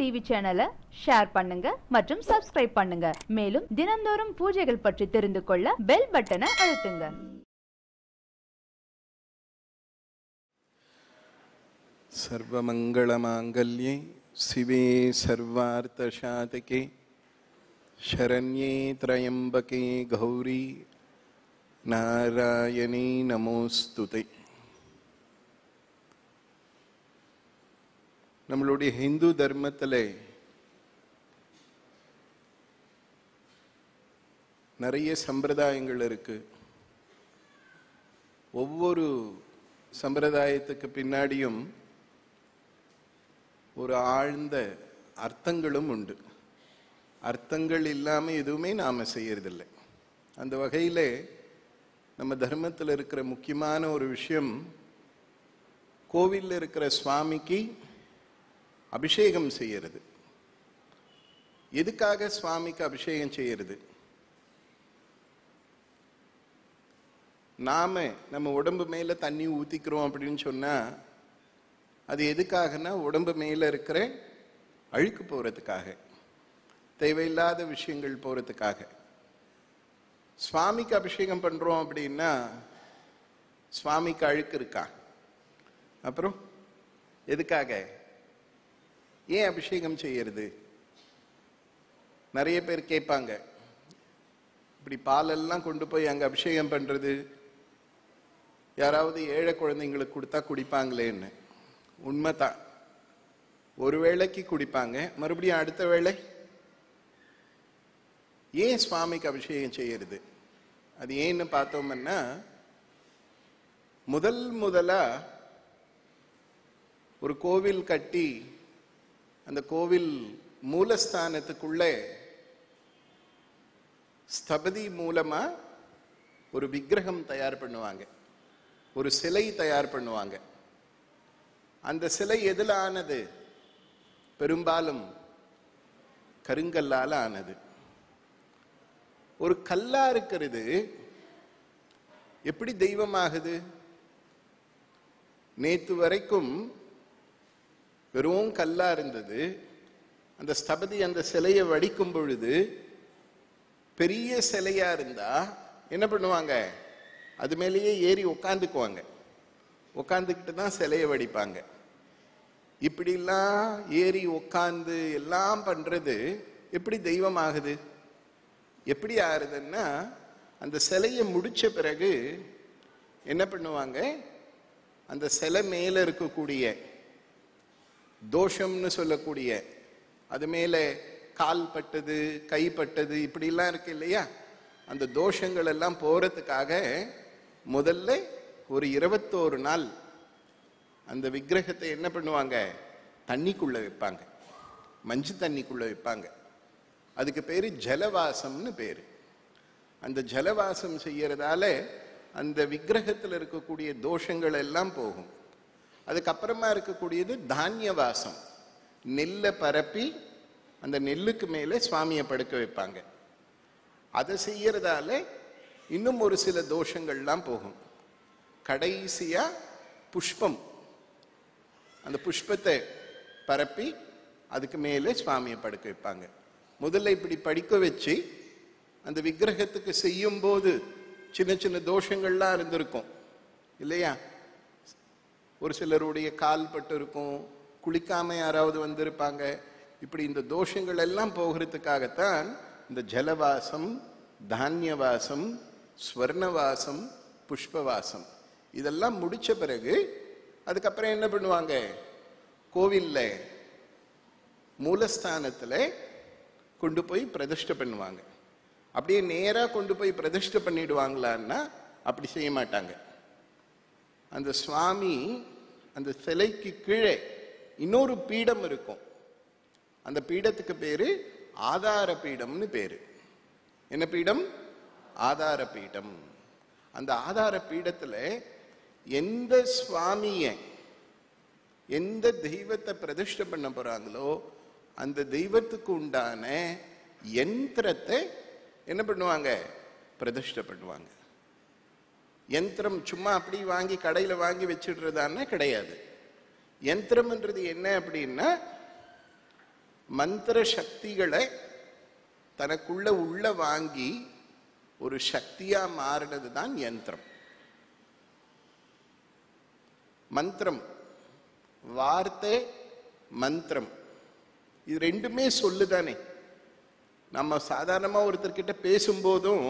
TV சேனலை share பண்ணுங்க மற்றும் சப்ஸ்கிரைப் பண்ணுங்க மேலும் தினந்தோறும் பூஜைகள் பற்றி தெரிந்து கொள்ள பெல் பட்டனை அழுத்துங்க सर्वमङ्गलमाङ्गल्ये शिवे सर्वार्थशातके शरण्ये त्र्यम्बके गौरी नारायणी நமோஸ்து நம்மளுடைய ஹிந்து தர்மத்தில் நிறைய சம்பிரதாயங்கள் இருக்கு ஒவ்வொரு சம்பிரதாயத்துக்கு பின்னாடியும் ஒரு ஆழ்ந்த அர்த்தங்களும் உண்டு அர்த்தங்கள் இல்லாமல் எதுவுமே நாம் செய்யறதில்லை அந்த வகையில் நம்ம தர்மத்தில் இருக்கிற முக்கியமான ஒரு விஷயம் கோவிலில் இருக்கிற சுவாமிக்கு அபிஷேகம் செய்யறது எதுக்காக சுவாமிக்கு அபிஷேகம் செய்யறது நாம நம்ம உடம்பு மேல தண்ணி ஊத்திக்கிறோம் அப்படின்னு சொன்னா அது எதுக்காகனா உடம்பு மேல இருக்கிற அழுக்கு போறதுக்காக தேவையில்லாத விஷயங்கள் போறதுக்காக சுவாமிக்கு அபிஷேகம் பண்றோம் அப்படின்னா சுவாமிக்கு அழுக்கு இருக்கா அப்புறம் எதுக்காக ஏன் அபிஷேகம் செய்யறது நிறைய பேர் கேட்பாங்க இப்படி பாலெல்லாம் கொண்டு போய் அங்க அபிஷேகம் பண்றது யாராவது ஏழை குழந்தைங்களுக்கு கொடுத்தா குடிப்பாங்களேன்னு உண்மைதான் ஒரு வேளைக்கு குடிப்பாங்க மறுபடியும் அடுத்த வேளை ஏன் சுவாமிக்கு அபிஷேகம் செய்யறது அது ஏன்னு பார்த்தோம்னா முதல் முதலா ஒரு கோவில் கட்டி அந்த கோவில் மூலஸ்தானத்துக்குள்ளே ஸ்தபதி மூலமா ஒரு விக்கிரகம் தயார் பண்ணுவாங்க ஒரு சிலை தயார் பண்ணுவாங்க அந்த சிலை எதில் ஆனது பெரும்பாலும் கருங்கல்லால ஆனது ஒரு கல்லா இருக்கிறது எப்படி தெய்வமாகுது நேத்து வரைக்கும் வெறும் கல்லா இருந்தது அந்த ஸ்தபதி அந்த சிலையை வடிக்கும் பொழுது பெரிய சிலையா இருந்தா என்ன பண்ணுவாங்க அது மேலேயே ஏறி உக்காந்துக்குவாங்க உக்காந்துக்கிட்டு தான் சிலையை வடிப்பாங்க இப்படிலாம் ஏறி உக்காந்து எல்லாம் பண்றது எப்படி தெய்வம் ஆகுது எப்படி ஆகுதுன்னா அந்த சிலையை முடிச்ச பிறகு என்ன பண்ணுவாங்க அந்த சிலை மேல இருக்கக்கூடிய தோஷம்னு சொல்லக்கூடிய அது மேல கால் பட்டது கை பட்டது இப்படிலாம் இருக்கு இல்லையா அந்த தோஷங்கள் எல்லாம் போறதுக்காக முதல்ல ஒரு இருபத்தோரு நாள் அந்த விக்கிரகத்தை என்ன பண்ணுவாங்க தண்ணிக்குள்ள வைப்பாங்க மஞ்சு தண்ணிக்குள்ள வைப்பாங்க அதுக்கு பேரு ஜலவாசம்னு பேரு அந்த ஜலவாசம் செய்யறதால அந்த விக்கிரகத்தில் இருக்கக்கூடிய தோஷங்கள் எல்லாம் போகும் அதுக்கப்புறமா இருக்கக்கூடியது தானியவாசம் நெல்லை பரப்பி அந்த நெல்லுக்கு மேலே சுவாமியை படுக்க வைப்பாங்க அதை செய்யறதால இன்னும் ஒரு சில தோஷங்கள்லாம் போகும் கடைசியா புஷ்பம் அந்த புஷ்பத்தை பரப்பி அதுக்கு மேலே சுவாமியை படுக்க வைப்பாங்க முதல்ல இப்படி படிக்க வச்சு அந்த விக்கிரகத்துக்கு செய்யும் போது சின்ன சின்ன தோஷங்கள்லாம் இருந்திருக்கும் இல்லையா ஒரு சிலருடைய கால் பட்டு இருக்கும் குளிக்காம யாராவது வந்திருப்பாங்க இப்படி இந்த தோஷங்கள் எல்லாம் போகிறதுக்காகத்தான் இந்த ஜலவாசம் தானியவாசம் ஸ்வர்ணவாசம் புஷ்பவாசம் இதெல்லாம் முடிச்ச பிறகு அதுக்கப்புறம் என்ன பண்ணுவாங்க கோவில்ல மூலஸ்தானத்துல கொண்டு போய் பிரதிஷ்டை பண்ணுவாங்க அப்படியே நேரா கொண்டு போய் பிரதிஷ்டை பண்ணிடுவாங்களான்னா அப்படி செய்ய மாட்டாங்க அந்த சுவாமி அந்த சிலைக்கு கீழே இன்னொரு பீடம் இருக்கும் அந்த பீடத்துக்கு பேரு ஆதார பீடம்னு பேரு என்ன பீடம் ஆதார பீடம் அந்த ஆதார பீடத்துல எந்த சுவாமிய எந்த தெய்வத்தை பிரதிஷ்டை பண்ண போறாங்களோ அந்த தெய்வத்துக்கு உண்டான யந்திரத்தை என்ன பண்ணுவாங்க பிரதிஷ்டை பண்ணுவாங்க யந்திரம் சும்மா அப்படி வாங்கி கடையில வாங்கி வச்சிடுறதான்னா கிடையாது யந்திரம்ன்றது என்ன அப்படின்னா மந்திர சக்திகளை தனக்குள்ள உள்ள வாங்கி ஒரு சக்தியா மாறினது தான் யந்திரம் மந்திரம் வார்த்தை மந்திரம் இது ரெண்டுமே சொல்லுதானே நம்ம சாதாரணமா ஒருத்தர்கிட்ட பேசும்போதும்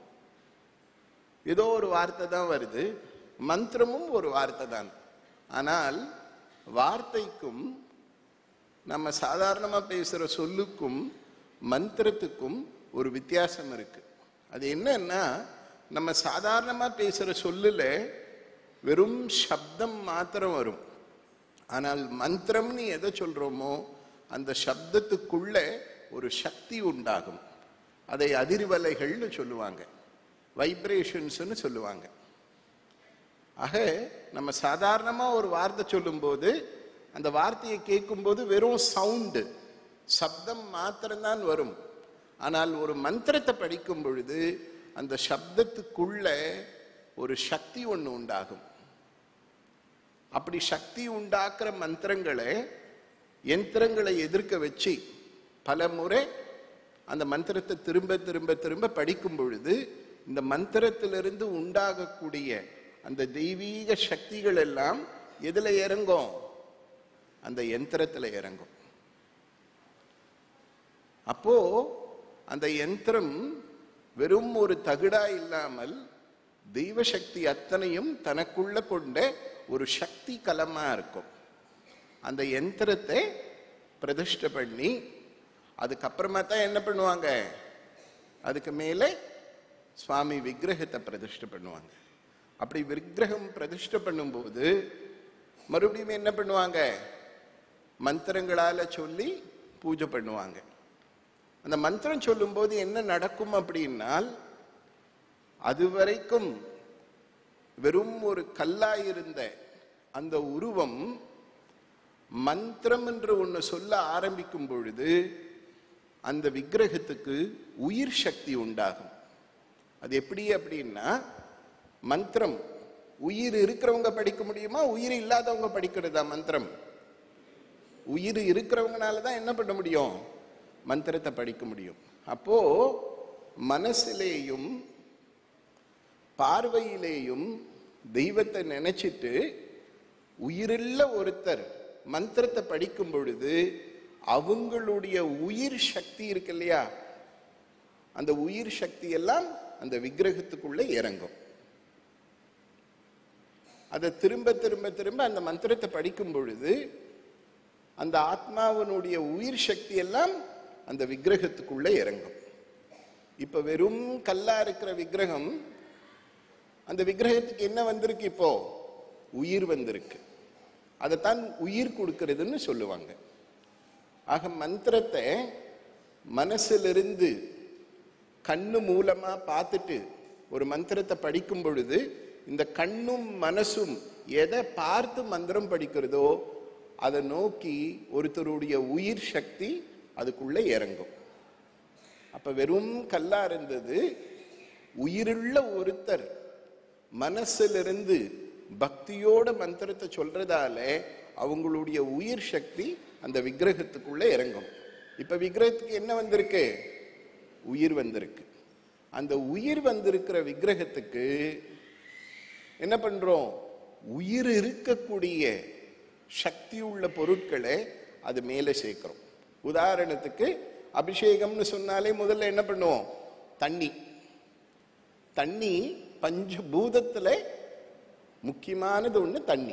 ஏதோ ஒரு வார்த்தை தான் வருது மந்திரமும் ஒரு வார்த்தை தான் ஆனால் வார்த்தைக்கும் நம்ம சாதாரணமா பேசுற சொல்லுக்கும் மந்திரத்துக்கும் ஒரு வித்தியாசம் இருக்கு அது என்னன்னா நம்ம சாதாரணமா பேசுற சொல்லுல வெறும் சப்தம் மாத்திரம் வரும் ஆனால் மந்திரம்னு எதை சொல்றோமோ அந்த சப்தத்துக்குள்ள ஒரு சக்தி உண்டாகும் அதை அதிர்வலைகள்னு சொல்லுவாங்க வைப்ரேஷன்ஸ்னு சொல்லுவாங்க ஆக நம்ம சாதாரணமா ஒரு வார்த்தை சொல்லும்போது அந்த வார்த்தையை கேட்கும்போது வெறும் சவுண்டு சப்தம் மாத்திரம்தான் வரும் ஆனால் ஒரு மந்திரத்தை படிக்கும் பொழுது அந்த சப்தத்துக்குள்ள ஒரு சக்தி ஒன்று உண்டாகும் அப்படி சக்தி உண்டாக்குற மந்திரங்களை யந்திரங்களை எதிர்க்க வச்சு பல முறை அந்த மந்திரத்தை திரும்ப திரும்ப திரும்ப படிக்கும் பொழுது இந்த மந்திரத்திலிருந்து உண்டாகக்கூடிய அந்த தெய்வீக சக்திகள் எல்லாம் எதுல இறங்கும் அந்த யந்திரத்துல இறங்கும் அப்போ அந்த யந்திரம் வெறும் ஒரு தகுடா இல்லாமல் தெய்வ சக்தி அத்தனையும் தனக்குள்ள கொண்ட ஒரு சக்தி கலமா இருக்கும் அந்த யந்திரத்தை பிரதிஷ்டை பண்ணி அதுக்கப்புறமா தான் என்ன பண்ணுவாங்க அதுக்கு மேலே சுவாமி விக்கிரகத்தை பிரதிஷ்டை பண்ணுவாங்க அப்படி விக்கிரகம் பிரதிஷ்டை பண்ணும்போது மறுபடியும் என்ன பண்ணுவாங்க மந்திரங்களால சொல்லி பூஜை பண்ணுவாங்க அந்த மந்திரம் சொல்லும்போது என்ன நடக்கும் அப்படின்னால் அதுவரைக்கும் வெறும் ஒரு கல்லாயிருந்த அந்த உருவம் மந்திரம் என்று ஒன்று சொல்ல ஆரம்பிக்கும் பொழுது அந்த விக்கிரகத்துக்கு உயிர் சக்தி உண்டாகும் அது எப்படி அப்படின்னா மந்திரம் உயிர் இருக்கிறவங்க படிக்க முடியுமா உயிர் இல்லாதவங்க படிக்கிறதா மந்திரம் உயிர் இருக்கிறவங்கனால தான் என்ன பண்ண முடியும் மந்திரத்தை படிக்க முடியும் அப்போ மனசிலேயும் பார்வையிலேயும் தெய்வத்தை நினைச்சிட்டு உயிருள்ள ஒருத்தர் மந்திரத்தை படிக்கும் பொழுது அவங்களுடைய உயிர் சக்தி இருக்கு இல்லையா அந்த உயிர் சக்தி எல்லாம் அந்த விக்கிரகத்துக்குள்ள இறங்கும் அதை திரும்ப திரும்ப திரும்ப அந்த மந்திரத்தை படிக்கும் பொழுது அந்த ஆத்மாவினுடைய உயிர் சக்தி எல்லாம் அந்த விக்கிரகத்துக்குள்ள இறங்கும் இப்ப வெறும் கல்லா இருக்கிற விக்கிரகம் அந்த விக்கிரகத்துக்கு என்ன வந்திருக்கு இப்போ உயிர் வந்திருக்கு அதைத்தான் உயிர் கொடுக்கிறதுன்னு சொல்லுவாங்க ஆக மந்திரத்தை மனசிலிருந்து கண்ணு மூலமா பார்த்துட்டு ஒரு மந்திரத்தை படிக்கும் பொழுது இந்த கண்ணும் மனசும் எதை பார்த்து மந்திரம் படிக்கிறதோ அதை நோக்கி ஒருத்தருடைய உயிர் சக்தி அதுக்குள்ள இறங்கும் அப்ப வெறும் கல்லா இருந்தது உயிருள்ள ஒருத்தர் மனசிலிருந்து பக்தியோட மந்திரத்தை சொல்றதால அவங்களுடைய உயிர் சக்தி அந்த விக்கிரகத்துக்குள்ள இறங்கும் இப்ப விக்கிரகத்துக்கு என்ன வந்திருக்கு உயிர் வந்திருக்கு அந்த உயிர் வந்திருக்கிற விக்கிரகத்துக்கு என்ன பண்றோம் உயிர் இருக்கக்கூடிய சக்தி உள்ள பொருட்களை அது மேலே சேர்க்கிறோம் உதாரணத்துக்கு அபிஷேகம்னு சொன்னாலே முதல்ல என்ன பண்ணுவோம் தண்ணி தண்ணி பஞ்சபூதத்துல முக்கியமானது ஒண்ணு தண்ணி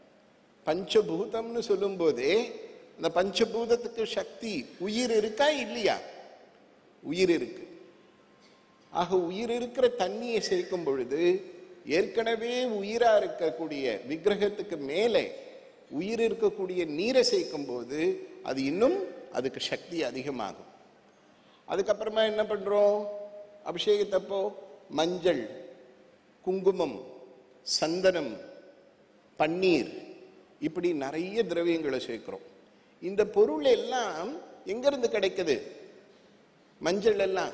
பஞ்சபூதம்னு சொல்லும்போதே அந்த பஞ்சபூதத்துக்கு சக்தி உயிர் இருக்கா இல்லையா உயிர் இருக்கு ஆக உயிர் இருக்கிற தண்ணியை சேர்க்கும் பொழுது ஏற்கனவே உயிரா இருக்கக்கூடிய விக்கிரகத்துக்கு மேலே உயிர் இருக்கக்கூடிய நீரை சேர்க்கும் போது அது இன்னும் அதுக்கு சக்தி அதிகமாகும் அதுக்கப்புறமா என்ன பண்றோம் அபிஷேகத்தப்போ மஞ்சள் குங்குமம் சந்தனம் பன்னீர் இப்படி நிறைய திரவியங்களை சேர்க்கிறோம் இந்த பொருள் எல்லாம் எங்கிருந்து கிடைக்குது மஞ்சள் எல்லாம்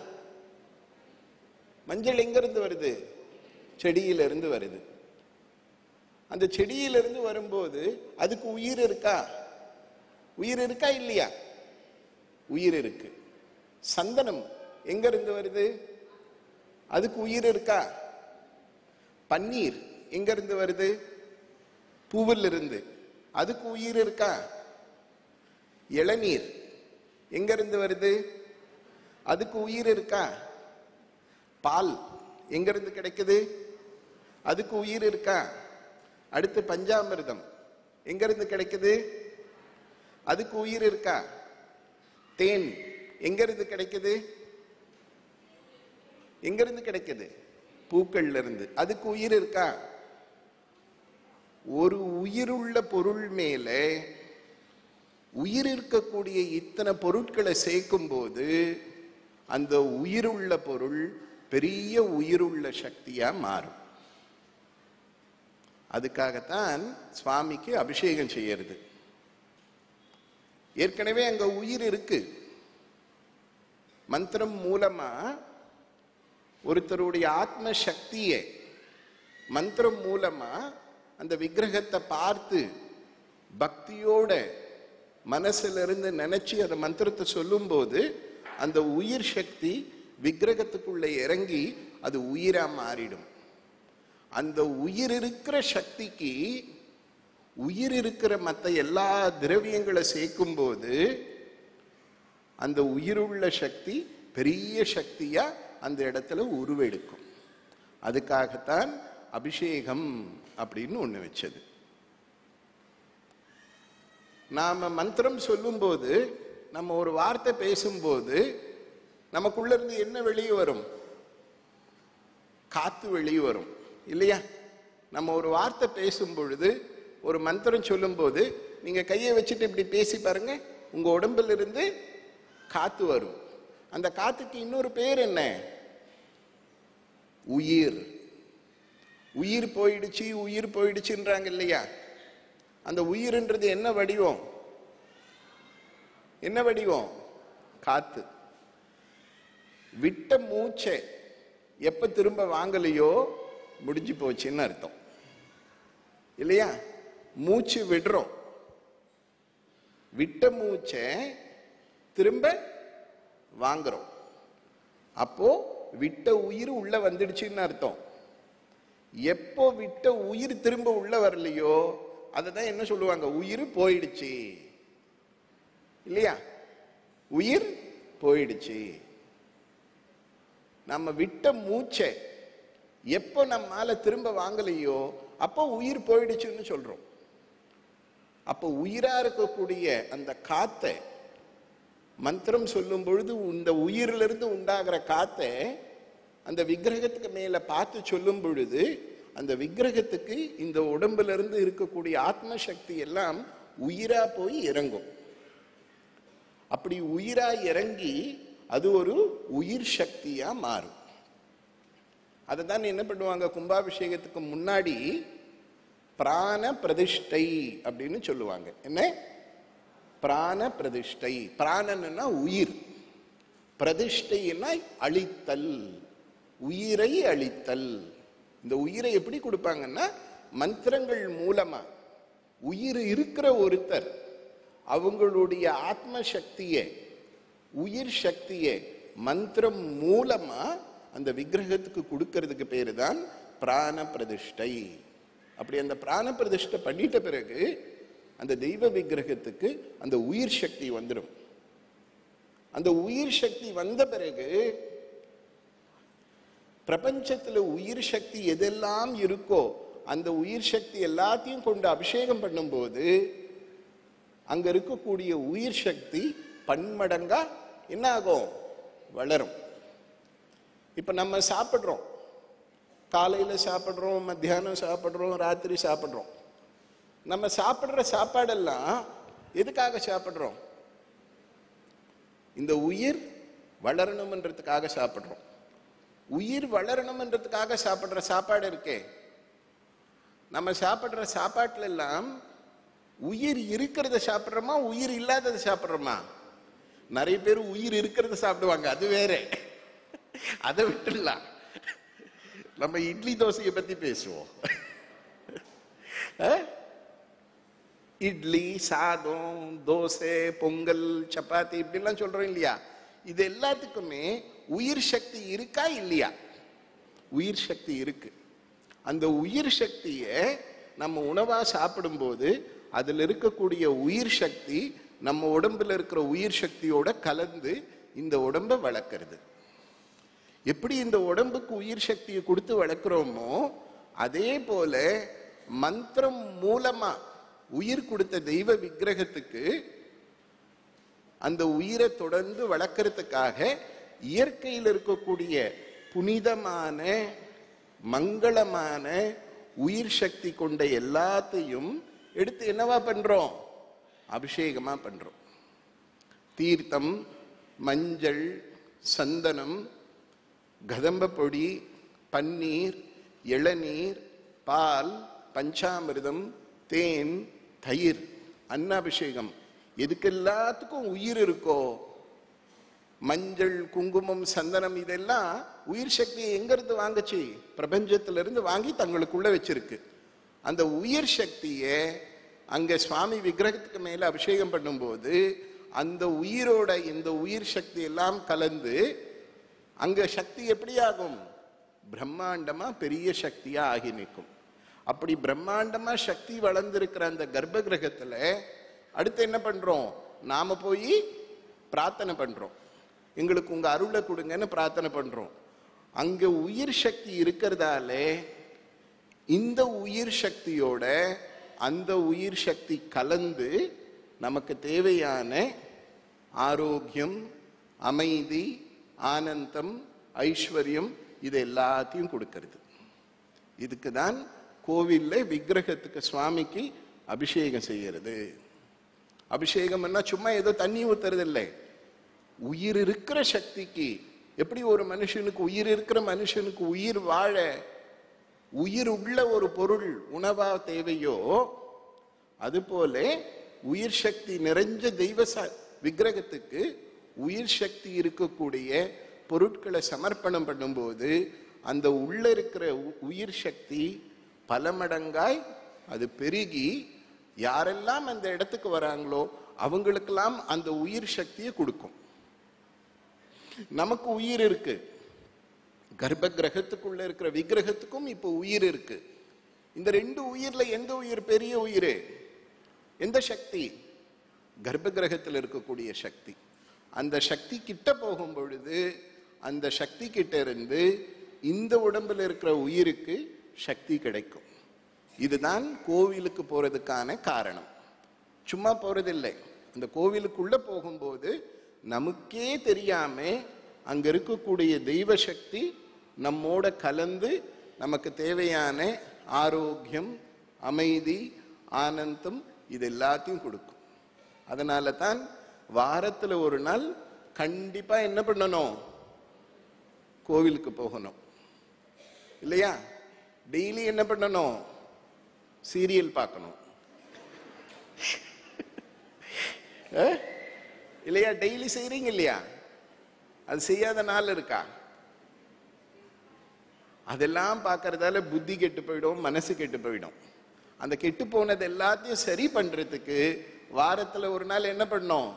மஞ்சள் எங்கிருந்து வருது செடியிலிருந்து வருது அந்த செடியிலிருந்து வரும்போது அதுக்கு உயிர் இருக்கா உயிர் இருக்கா இல்லையா உயிர் இருக்கு சந்தனம் எங்க இருந்து வருது அதுக்கு உயிர் இருக்கா பன்னீர் எங்க இருந்து வருது பூவில் இருந்து அதுக்கு உயிர் இருக்கா இளநீர் எங்க இருந்து வருது அதுக்கு உயிர் இருக்கா பால் எங்க இருந்து கிடைக்குது அதுக்கு உயிர் இருக்கா அடுத்து பஞ்சாமிர்தம் எங்க இருந்து கிடைக்குது அதுக்கு உயிர் இருக்கா தேன் எங்க இருந்து கிடைக்குது எங்க இருந்து கிடைக்குது பூக்கள்ல இருந்து அதுக்கு உயிர் இருக்கா ஒரு உயிருள்ள பொருள் மேலே உயிர் இருக்கக்கூடிய இத்தனை பொருட்களை சேர்க்கும் போது அந்த உயிருள்ள பொருள் பெரிய உயிருள்ள சக்தியா மாறும் அதுக்காகத்தான் சுவாமிக்கு அபிஷேகம் செய்யறது ஏற்கனவே அங்க உயிர் இருக்கு மந்திரம் மூலமா ஒருத்தருடைய ஆத்ம சக்தியை மந்திரம் மூலமா அந்த விக்கிரகத்தை பார்த்து பக்தியோட மனசுல இருந்து நினைச்சு அந்த மந்திரத்தை சொல்லும்போது அந்த உயிர் சக்தி விக்கிரகத்துக்குள்ள இறங்கி அது உயிரா மாறிடும் அந்த உயிர் இருக்கிற சக்திக்கு உயிர் இருக்கிற மற்ற எல்லா திரவியங்களை சேர்க்கும் போது அந்த உயிருள்ள சக்தி பெரிய சக்தியா அந்த இடத்துல உருவெடுக்கும் அதுக்காகத்தான் அபிஷேகம் அப்படின்னு ஒண்ணு வச்சது நாம மந்திரம் சொல்லும்போது நம்ம ஒரு வார்த்தை பேசும்போது நமக்குள்ள இருந்து என்ன வெளியே வரும் காத்து வெளியே வரும் இல்லையா நம்ம ஒரு வார்த்தை பேசும் பொழுது ஒரு மந்திரம் சொல்லும்போது நீங்க கையை வச்சுட்டு இப்படி பேசி பாருங்க உங்க உடம்புல இருந்து காத்து வரும் அந்த காத்துக்கு இன்னொரு பேர் என்ன உயிர் உயிர் போயிடுச்சு உயிர் போயிடுச்சுன்றாங்க இல்லையா அந்த உயிர்ன்றது என்ன வடிவம் என்ன வடிவம் காத்து விட்ட மூச்சை எப்ப திரும்ப வாங்கலையோ முடிஞ்சு போச்சுன்னு அர்த்தம் இல்லையா மூச்சு விடுறோம் விட்ட மூச்சை திரும்ப வாங்குறோம் அப்போ விட்ட உயிர் உள்ள வந்துடுச்சுன்னு அர்த்தம் எப்போ விட்ட உயிர் திரும்ப உள்ள வரலையோ அதை தான் என்ன சொல்லுவாங்க உயிர் போயிடுச்சு இல்லையா உயிர் போயிடுச்சு நம்ம விட்ட மூச்சை எப்போ நம்மால திரும்ப வாங்கலையோ அப்போ உயிர் போயிடுச்சுன்னு சொல்றோம் அப்போ உயிரா இருக்கக்கூடிய அந்த காத்தை மந்திரம் சொல்லும் பொழுது இந்த உயிரிலிருந்து உண்டாகிற காத்தை அந்த விக்கிரகத்துக்கு மேல பார்த்து சொல்லும் பொழுது அந்த விக்கிரகத்துக்கு இந்த உடம்புல இருந்து இருக்கக்கூடிய ஆத்ம சக்தி எல்லாம் உயிரா போய் இறங்கும் அப்படி உயிரா இறங்கி அது ஒரு உயிர் சக்தியா மாறும் அதை தான் என்ன பண்ணுவாங்க கும்பாபிஷேகத்துக்கு முன்னாடி பிராண பிரதிஷ்டை அப்படின்னு சொல்லுவாங்க என்ன பிராண பிரதிஷ்டை பிராணன்னா உயிர் பிரதிஷ்டைன்னா அழித்தல் உயிரை அழித்தல் இந்த உயிரை எப்படி கொடுப்பாங்கன்னா மந்திரங்கள் மூலமா உயிர் இருக்கிற ஒருத்தர் அவங்களுடைய ஆத்ம சக்தியை உயிர் சக்தியை மந்திரம் மூலமா அந்த விக்கிரகத்துக்கு கொடுக்கறதுக்கு பேரு தான் பிராண பிரதிஷ்டை அப்படி அந்த பிராண பிரதிஷ்டை பண்ணிட்ட பிறகு அந்த தெய்வ விக்கிரகத்துக்கு அந்த உயிர் சக்தி வந்துடும் அந்த உயிர் சக்தி வந்த பிறகு பிரபஞ்சத்துல உயிர் சக்தி எதெல்லாம் இருக்கோ அந்த உயிர் சக்தி எல்லாத்தையும் கொண்டு அபிஷேகம் பண்ணும்போது அங்க இருக்கக்கூடிய உயிர் சக்தி பன்மடங்கா என்ன ஆகும் வளரும் இப்ப நம்ம சாப்பிடுறோம் காலையில சாப்பிடுறோம் மத்தியானம் சாப்பிடுறோம் ராத்திரி சாப்பிடுறோம் நம்ம சாப்பிடுற சாப்பாடெல்லாம் எதுக்காக சாப்பிடுறோம் இந்த உயிர் வளரணும்ன்றதுக்காக சாப்பிடுறோம் உயிர் வளரணும்ன்றதுக்காக சாப்பிடுற சாப்பாடு இருக்கே நம்ம சாப்பிடுற சாப்பாட்டுல எல்லாம் உயிர் இருக்கிறத சாப்பிடுறோமா உயிர் இல்லாததை சாப்பிடுறோமா நிறைய பேர் உயிர் இருக்கிறத சாப்பிடுவாங்க அது வேற அதை விட்டுடலாம் நம்ம இட்லி தோசையை பத்தி பேசுவோம் அஹ்? இட்லி சாதம் தோசை பொங்கல் சப்பாத்தி இப்படிலாம் சொல்றோம் இல்லையா இது எல்லாத்துக்குமே உயிர் சக்தி இருக்கா இல்லையா உயிர் சக்தி இருக்கு அந்த உயிர் சக்தியை நம்ம உணவா சாப்பிடும்போது அதில் இருக்கக்கூடிய உயிர் சக்தி நம்ம உடம்புல இருக்கிற உயிர் சக்தியோட கலந்து இந்த உடம்பை வளர்க்கறது எப்படி இந்த உடம்புக்கு உயிர் சக்தியை கொடுத்து வளர்க்குறோமோ அதே போல மந்திரம் மூலமா உயிர் கொடுத்த தெய்வ விக்கிரகத்துக்கு அந்த உயிரை தொடர்ந்து வளர்க்கறதுக்காக இயற்கையில் இருக்கக்கூடிய புனிதமான மங்களமான உயிர் சக்தி கொண்ட எல்லாத்தையும் எடுத்து என்னவா பண்றோம் அபிஷேகமா பண்றோம் தீர்த்தம் மஞ்சள் சந்தனம் கதம்ப பொடி பன்னீர் இளநீர் பால் பஞ்சாமிர்தம் தேன் தயிர் அன்னாபிஷேகம் எதுக்கு எல்லாத்துக்கும் உயிர் இருக்கோ மஞ்சள் குங்குமம் சந்தனம் இதெல்லாம் உயிர் சக்தியை எங்கிருந்து வாங்குச்சு பிரபஞ்சத்திலிருந்து வாங்கி தங்களுக்குள்ள வச்சிருக்கு அந்த உயிர் சக்தியை அங்க சுவாமி விக்கிரகத்துக்கு மேல அபிஷேகம் பண்ணும்போது அந்த உயிரோட இந்த உயிர் சக்தி எல்லாம் கலந்து அங்க சக்தி எப்படி ஆகும் பிரம்மாண்டமா பெரிய சக்தியா ஆகி நிற்கும் அப்படி பிரம்மாண்டமா சக்தி வளர்ந்திருக்கிற அந்த கர்ப்ப கிரகத்துல அடுத்து என்ன பண்றோம் நாம போய் பிரார்த்தனை பண்றோம் எங்களுக்கு உங்க அருளை கொடுங்கன்னு பிரார்த்தனை பண்றோம் அங்க உயிர் சக்தி இருக்கிறதால இந்த உயிர் சக்தியோட அந்த உயிர் சக்தி கலந்து நமக்கு தேவையான ஆரோக்கியம் அமைதி ஆனந்தம் ஐஸ்வர்யம் இது எல்லாத்தையும் கொடுக்கிறது இதுக்கு தான் கோவில்ல விக்கிரகத்துக்கு சுவாமிக்கு அபிஷேகம் செய்யறது அபிஷேகம்னா சும்மா ஏதோ தண்ணி ஊத்துறது இல்லை உயிர் இருக்கிற சக்திக்கு எப்படி ஒரு மனுஷனுக்கு உயிர் இருக்கிற மனுஷனுக்கு உயிர் வாழ உயிர் உள்ள ஒரு பொருள் உணவா தேவையோ அதுபோல உயிர் சக்தி நிறைஞ்ச தெய்வ ச- விக்கிரகத்துக்கு உயிர் சக்தி இருக்கக்கூடிய பொருட்களை சமர்ப்பணம் பண்ணும்போது அந்த உள்ள இருக்கிற உ- உயிர் சக்தி பல மடங்காய் அது பெருகி யாரெல்லாம் அந்த இடத்துக்கு வராங்களோ அவங்களுக்கெல்லாம் அந்த உயிர் சக்தியை கொடுக்கும் நமக்கு உயிர் இருக்கு கர்ப்ப கிரகத்துக்குள்ள இருக்கிற விக்கிரகத்துக்கும் இப்போ உயிர் இருக்கு இந்த ரெண்டு உயிர்ல எந்த உயிர் பெரிய உயிர் எந்த சக்தி கர்ப்ப கிரகத்தில் இருக்கக்கூடிய சக்தி அந்த சக்தி கிட்ட போகும் பொழுது அந்த சக்தி கிட்ட இருந்து இந்த உடம்புல இருக்கிற உயிருக்கு சக்தி கிடைக்கும் இதுதான் கோவிலுக்கு போறதுக்கான காரணம் சும்மா போறதில்லை அந்த கோவிலுக்குள்ள போகும்போது நமக்கே தெரியாம அங்க இருக்கக்கூடிய தெய்வ சக்தி நம்மோட கலந்து நமக்கு தேவையான ஆரோக்கியம் அமைதி ஆனந்தம் இது எல்லாத்தையும் கொடுக்கும் அதனால தான் வாரத்துல ஒரு நாள் கண்டிப்பா என்ன பண்ணணும் கோவிலுக்கு போகணும் இல்லையா டெய்லி என்ன பண்ணணும் சீரியல் பார்க்கணும் அஹ்? இல்லையா டெய்லி செய்றீங்க இல்லையா அது செய்யாத நாள் இருக்கா அதெல்லாம் பார்க்கறதால புத்தி கெட்டு போயிடும் மனசு கெட்டு போயிடும் அந்த கெட்டு போனது எல்லாத்தையும் சரி பண்றதுக்கு வாரத்துல ஒரு நாள் என்ன பண்ணோம்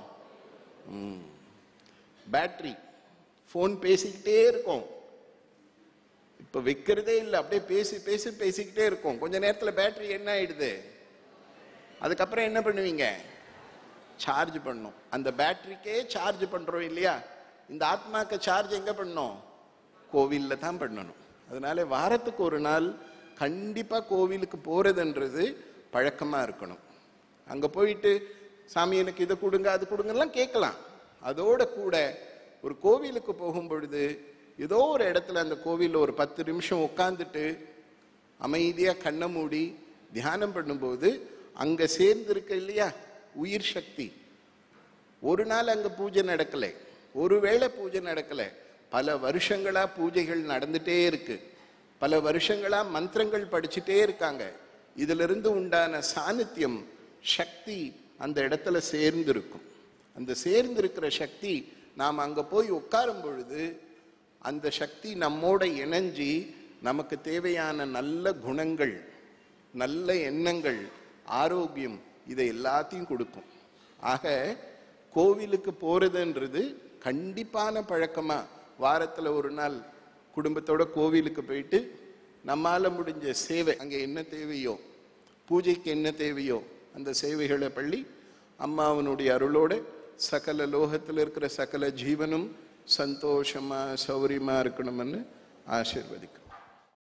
பேட்டரி ஃபோன் பேசிக்கிட்டே இருக்கும் இப்ப வைக்கிறதே இல்லை அப்படியே பேசி பேசி பேசிக்கிட்டே இருக்கும் கொஞ்ச நேரத்துல பேட்டரி என்ன ஆயிடுது அதுக்கப்புறம் என்ன பண்ணுவீங்க சார்ஜ் பண்ணும் அந்த பேட்டரிக்கே சார்ஜ் பண்றோம் இல்லையா இந்த ஆத்மாக்கு சார்ஜ் எங்க பண்ணோம் கோவில்ல தான் பண்ணணும் அதனால வாரத்துக்கு ஒரு நாள் கண்டிப்பா கோவிலுக்கு போறதுன்றது பழக்கமா இருக்கணும் அங்க போயிட்டு சாமி எனக்கு இதை கொடுங்க அது கொடுங்கலாம் கேட்கலாம் அதோட கூட ஒரு கோவிலுக்கு போகும் பொழுது ஏதோ ஒரு இடத்துல அந்த கோவில்ல ஒரு பத்து நிமிஷம் உட்காந்துட்டு அமைதியா கண்ணை மூடி தியானம் பண்ணும்போது அங்க சேர்ந்திருக்க இல்லையா உயிர் சக்தி ஒரு நாள் அங்க பூஜை நடக்கல ஒருவேளை பூஜை நடக்கல பல வருஷங்களா பூஜைகள் நடந்துட்டே இருக்கு பல வருஷங்களா மந்திரங்கள் படிச்சுட்டே இருக்காங்க இதுல இருந்து உண்டான சாநித்தியம் சக்தி அந்த இடத்துல சேர்ந்திருக்கும் அந்த சேர்ந்திருக்கிற சக்தி நாம் அங்க போய் உட்காரும் பொழுது அந்த சக்தி நம்மோட இணைஞ்சி நமக்கு தேவையான நல்ல குணங்கள் நல்ல எண்ணங்கள் ஆரோக்கியம் இதை எல்லாத்தையும் கொடுக்கும் ஆக கோவிலுக்கு போறதுன்றது கண்டிப்பான பழக்கமா வாரத்துல ஒரு நாள் குடும்பத்தோட கோவிலுக்கு போயிட்டு நம்மால முடிஞ்ச சேவை அங்க என்ன தேவையோ பூஜைக்கு என்ன தேவையோ அந்த சேவைகளை பள்ளி அம்மாவனுடைய அருளோட சகல லோகத்தில் இருக்கிற சகல ஜீவனும் சந்தோஷமா சௌரியமா இருக்கணும்னு ஆசீர்வதிக்கும்